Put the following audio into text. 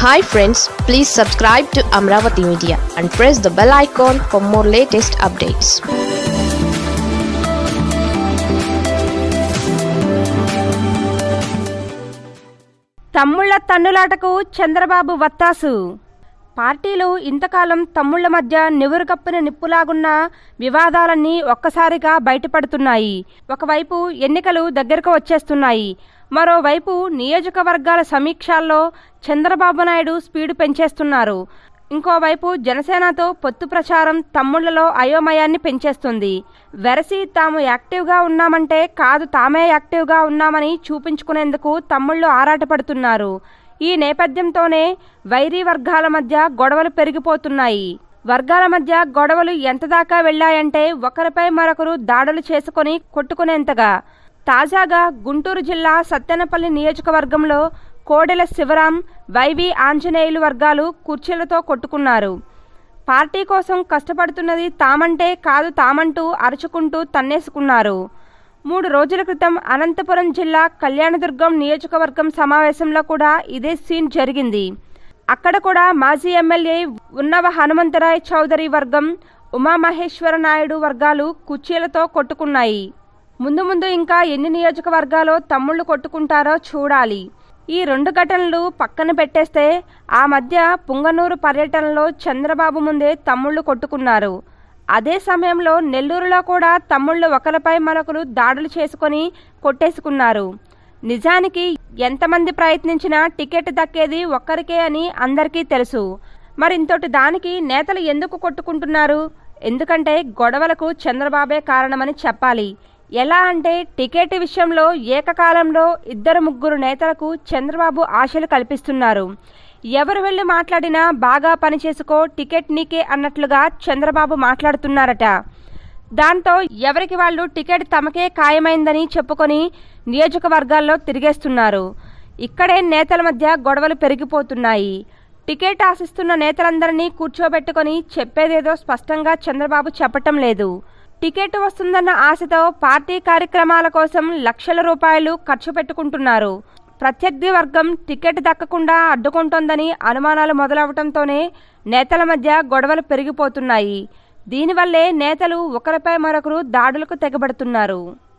hi friends please subscribe to Amaravati media and press the bell icon for more latest updates తమ్ముళ్ల తన్నులాటకు చంద్రబాబు వత్తాసు పార్టీలు ఇంతకాలం తమ్ముళ్ల మధ్య నివురుకప్పిన నిప్పులాగున్న వివాదాలన్నీ ఒక్కసారిగా బయటపడుతున్నాయి ఒకవైపు ఎన్నికలు దగ్గరకు వచ్చేస్తున్నాయి మరోవైపు నియోజకవర్గాల సమీక్షల్లో చంద్రబాబు నాయుడు స్పీడు పెంచేస్తున్నారు ఇంకోవైపు జనసేనతో పొత్తు ప్రచారం తమ్ముళ్లలో అయోమయాన్ని పెంచేస్తుంది వెరసి తాము యాక్టివ్గా ఉన్నామంటే కాదు తామే యాక్టివ్గా ఉన్నామని చూపించుకునేందుకు తమ్ముళ్ళు ఆరాటపడుతున్నారు ఈ నేపథ్యంతోనే వైరీ వర్గాల మధ్య గొడవలు పెరిగిపోతున్నాయి వర్గాల మధ్య గొడవలు ఎంత దాకా వెళ్లాయంటే ఒకరిపై మరొకరు దాడులు చేసుకొని కొట్టుకునేంతగా తాజాగా గుంటూరు జిల్లా సత్తెనపల్లి నియోజకవర్గంలో కోడెల శివరాం వైవి ఆంజనేయులు వర్గాలు కుర్చీలతో కొట్టుకున్నారు పార్టీ కోసం కష్టపడుతున్నది తామంటే కాదు తామంటూ అరుచుకుంటూ తన్నేసుకున్నారు మూడు రోజుల క్రితం అనంతపురం జిల్లా కళ్యాణదుర్గం నియోజకవర్గం సమావేశంలో కూడా ఇదే సీన్ జరిగింది అక్కడ కూడా మాజీ ఎమ్మెల్యే ఉన్నవ హనుమంతరాయ్ చౌదరి వర్గం ఉమామహేశ్వర నాయుడు వర్గాలు కుర్చీలతో కొట్టుకున్నాయి ముందు ముందు ఇంకా ఎన్ని నియోజకవర్గాలో తమ్ముళ్ళు కొట్టుకుంటారో చూడాలి ఈ రెండు ఘటనలు పక్కన పెట్టేస్తే ఆ మధ్య పుంగనూరు పర్యటనలో చంద్రబాబు ముందే తమ్ముళ్ళు కొట్టుకున్నారు అదే సమయంలో నెల్లూరులో కూడా తమ్ముళ్ళు ఒకరిపై మరొకరు దాడులు చేసుకొని కొట్టేసుకున్నారు నిజానికి ఎంతమంది ప్రయత్నించినా టికెట్ దక్కేది ఒక్కరికే అని అందరికీ తెలుసు మరింతటి దానికి నేతలు ఎందుకు కొట్టుకుంటున్నారు ఎందుకంటే గొడవలకు చంద్రబాబే కారణమని చెప్పాలి ఎలా అంటే టికెట్ విషయంలో ఏకకాలంలో ఇద్దరు ముగ్గురు నేతలకు చంద్రబాబు ఆశలు కల్పిస్తున్నారు ఎవరు వెళ్ళి మాట్లాడినా బాగా పనిచేసుకో టికెట్ నీకే అన్నట్లుగా చంద్రబాబు మాట్లాడుతున్నారట దాంతో ఎవరికి వాళ్ళు టికెట్ తమకే ఖాయమైందని చెప్పుకొని నియోజకవర్గాల్లో తిరిగేస్తున్నారు ఇక్కడే నేతల మధ్య గొడవలు పెరిగిపోతున్నాయి టికెట్ ఆశిస్తున్న నేతలందరినీ కూర్చోబెట్టుకొని చెప్పేదేదో స్పష్టంగా చంద్రబాబు చెప్పటం లేదు టికెట్ వస్తుందన్న ఆశతో పార్టీ కార్యక్రమాల కోసం లక్షల రూపాయలు ఖర్చు పెట్టుకుంటున్నారు ప్రత్యర్థి వర్గం టికెట్ దక్కకుండా అడ్డుకుంటోందని అనుమానాలు మొదలవటంతోనే నేతల మధ్య గొడవలు పెరిగిపోతున్నాయి దీనివల్లే నేతలు ఒకరిపై మరొకరు దాడులకు తెగబడుతున్నారు